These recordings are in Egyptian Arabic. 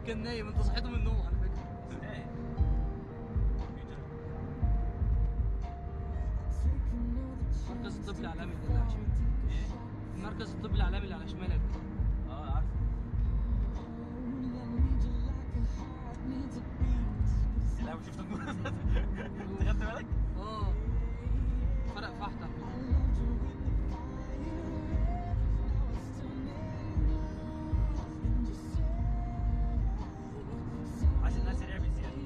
كان نايم انت صحيته من النوم على فكره ازاي؟ المركز الطبي العالمي ده اللي على شمالك ايه؟ المركز الطبي العالمي اللي على شمالك اه عارف لا مش شفت النور انت خدت بالك؟ اه فرق فحتك عشان الناس سريع بزياده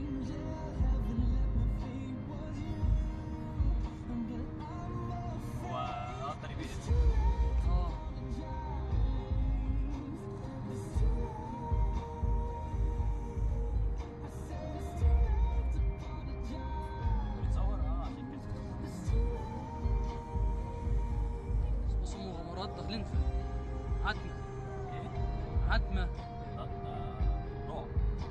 هو اه طريق بعيد اه بتصور اه عشان كده بص مغامرات داخلين في عتمه ايه؟ عتمه لا ده رعب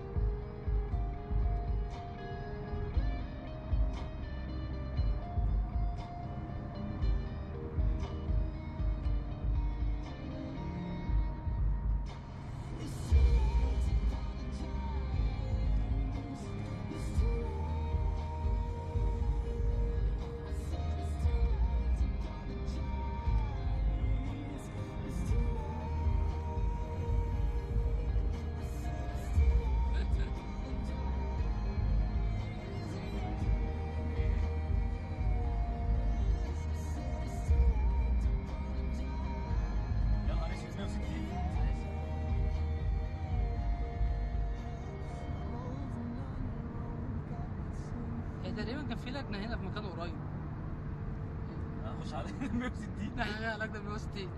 يا نهار اسود 160 هي تقريبا كان في لجنه هنا في مكان قريب هخش على 160 لا لجنه 160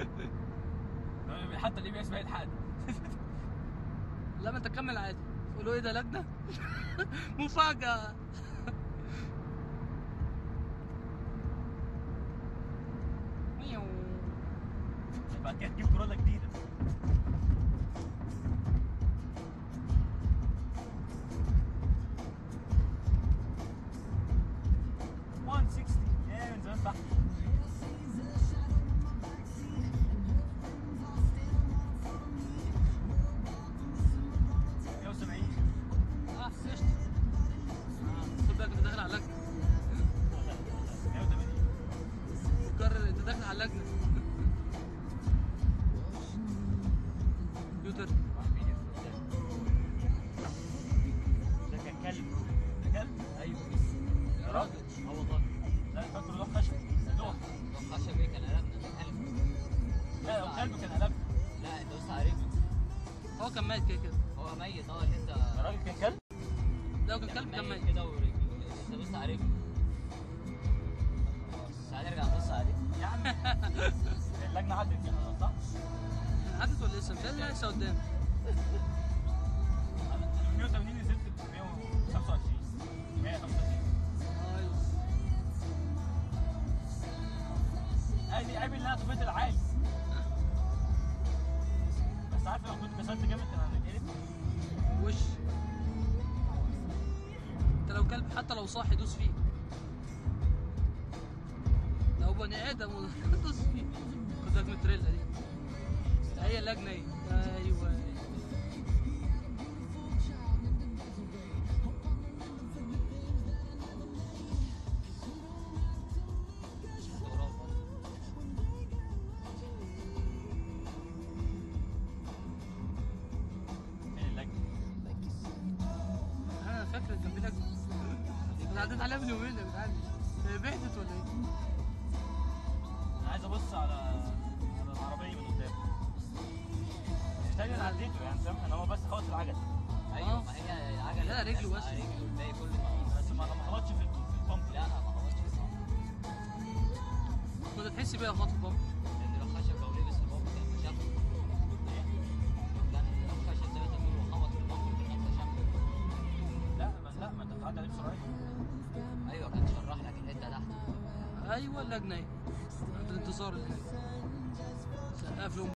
حتى اللي بيسمع يلحق لا ما انت كمل عادي تقولوا ايه ده لجنه مفاجاه ميو بعد كده تجيب كورولا جديده يا من زمان تحت مية وسبعين اه قشطه آه، خد بالك انت داخل على اللجنه مية وثمانين قرر انت داخل على اللجنه يوتر ده كان كلب ده كلب ايوه يا راجل اه والله لا فاكره لوح خشب لوح لو خشب ايه كان قلبنا ده كلب لا لو كلب كان قلب لا انت بص على رجله هو كان ميت كده كده هو ميت اه اللي انت يا راجل كان كلب ده هو كان كلب كان ميت كده ورجله انت بص على رجله بس هنرجع نبص عليه يا عم اللجنه عدت كده صح؟ عدت ولا لسه؟ مش لسه قدام انا من 180 نزلت ل 125 135 نايس ادي عيب ان انا طفيت العالي بس عارف لو كنت كسرت جامد كان هنتقلب وش انت لو كلب حتى لو صاحي دوس فيه لو بني ادم دوس فيه خد بالك من التريلا دي هي اللجنه ايه ايوه فين اللجنه؟ انا فاكر كان في لجنه انا عديت عليها من يومين يا جدعان هي بعدت ولا ايه؟ انا عايز ابص على على العربيه من قدام مش محتاج انا عديته يعني فاهم انا هو بس خبط في العجل ايوه ما هي العجله لا، رجله بس. رجله الباقي كله ما بس ما ما خبطش في ال- في البامب لا ما خبطش في الصمت كنت تحس بيها خطوه بابا لان لو خشب لو لبس البامب كان مشافه كان لو خشب زي ما انت بتقول وخبط في البامب كان اكتشفه لا ما لا ما انت بتعدي عليه بسرعه ايوه كان شرح لك الحته تحت ايوه اللجنه ايه عند الانتصار اللي هناك سقف لهم